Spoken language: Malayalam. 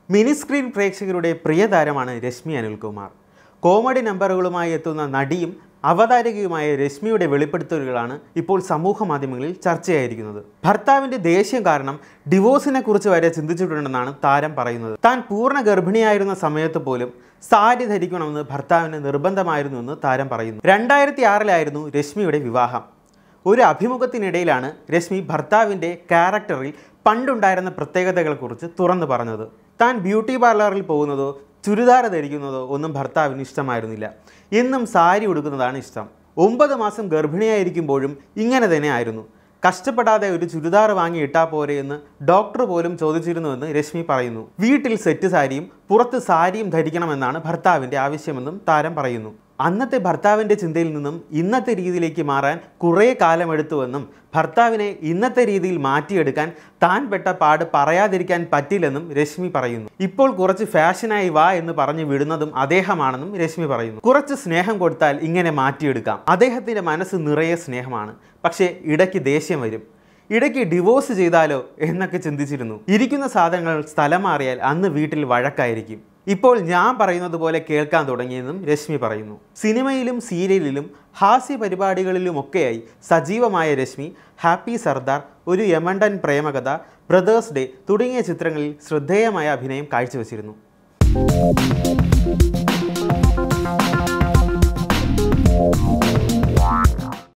മിനി സ്ക്രീൻ പ്രേക്ഷകരുടെ പ്രിയ താരമാണ് രശ്മി അനിൽകുമാർ കോമഡി നമ്പറുകളുമായി എത്തുന്ന നടിയും അവതാരകയുമായ രശ്മിയുടെ വെളിപ്പെടുത്തലുകളാണ് ഇപ്പോൾ സമൂഹ മാധ്യമങ്ങളിൽ ചർച്ചയായിരിക്കുന്നത് ഭർത്താവിന്റെ ദേഷ്യം കാരണം ഡിവോഴ്സിനെ കുറിച്ച് വരെ ചിന്തിച്ചിട്ടുണ്ടെന്നാണ് താരം പറയുന്നത് താൻ പൂർണ്ണ ഗർഭിണിയായിരുന്ന സമയത്ത് പോലും സാരി ധരിക്കണമെന്ന് ഭർത്താവിന് നിർബന്ധമായിരുന്നുവെന്ന് താരം പറയുന്നു രണ്ടായിരത്തി ആറിലായിരുന്നു രശ്മിയുടെ വിവാഹം ഒരു അഭിമുഖത്തിനിടയിലാണ് രശ്മി ഭർത്താവിൻ്റെ ക്യാരക്ടറിൽ പണ്ടുണ്ടായിരുന്ന പ്രത്യേകതകളെക്കുറിച്ച് തുറന്നു പറഞ്ഞത് താൻ ബ്യൂട്ടി പാർലറിൽ പോകുന്നതോ ചുരിദാർ ധരിക്കുന്നതോ ഒന്നും ഭർത്താവിന് ഇഷ്ടമായിരുന്നില്ല എന്നും സാരി ഉടുക്കുന്നതാണ് ഇഷ്ടം ഒമ്പത് മാസം ഗർഭിണിയായിരിക്കുമ്പോഴും ഇങ്ങനെ തന്നെ ആയിരുന്നു കഷ്ടപ്പെടാതെ ഒരു ചുരിദാർ വാങ്ങി ഇട്ടാൽ പോരെ എന്ന് ഡോക്ടർ പോലും ചോദിച്ചിരുന്നുവെന്ന് രശ്മി പറയുന്നു വീട്ടിൽ സെറ്റ് സാരിയും പുറത്ത് സാരിയും ധരിക്കണമെന്നാണ് ഭർത്താവിൻ്റെ ആവശ്യമെന്നും താരം പറയുന്നു അന്നത്തെ ഭർത്താവിൻ്റെ ചിന്തയിൽ നിന്നും ഇന്നത്തെ രീതിയിലേക്ക് മാറാൻ കുറേ കാലമെടുത്തുവെന്നും ഭർത്താവിനെ ഇന്നത്തെ രീതിയിൽ മാറ്റിയെടുക്കാൻ താൻ പെട്ട പാട് പറയാതിരിക്കാൻ പറ്റില്ലെന്നും രശ്മി പറയുന്നു ഇപ്പോൾ കുറച്ച് ഫാഷനായി വാ എന്ന് പറഞ്ഞു വിടുന്നതും അദ്ദേഹമാണെന്നും രശ്മി പറയുന്നു കുറച്ച് സ്നേഹം കൊടുത്താൽ ഇങ്ങനെ മാറ്റിയെടുക്കാം അദ്ദേഹത്തിൻ്റെ മനസ്സ് നിറയെ സ്നേഹമാണ് പക്ഷേ ഇടയ്ക്ക് ദേഷ്യം വരും ഇടയ്ക്ക് ഡിവോഴ്സ് ചെയ്താലോ എന്നൊക്കെ ചിന്തിച്ചിരുന്നു ഇരിക്കുന്ന സാധനങ്ങൾ സ്ഥലം മാറിയാൽ അന്ന് വീട്ടിൽ വഴക്കായിരിക്കും ഇപ്പോൾ ഞാൻ പറയുന്നത് പോലെ കേൾക്കാൻ തുടങ്ങിയെന്നും രശ്മി പറയുന്നു സിനിമയിലും സീരിയലിലും ഹാസ്യ പരിപാടികളിലുമൊക്കെയായി സജീവമായ രശ്മി ഹാപ്പി സർദാർ ഒരു യമണ്ടൻ പ്രേമകഥ ബ്രദേഴ്സ് ഡേ തുടങ്ങിയ ചിത്രങ്ങളിൽ ശ്രദ്ധേയമായ അഭിനയം കാഴ്ചവെച്ചിരുന്നു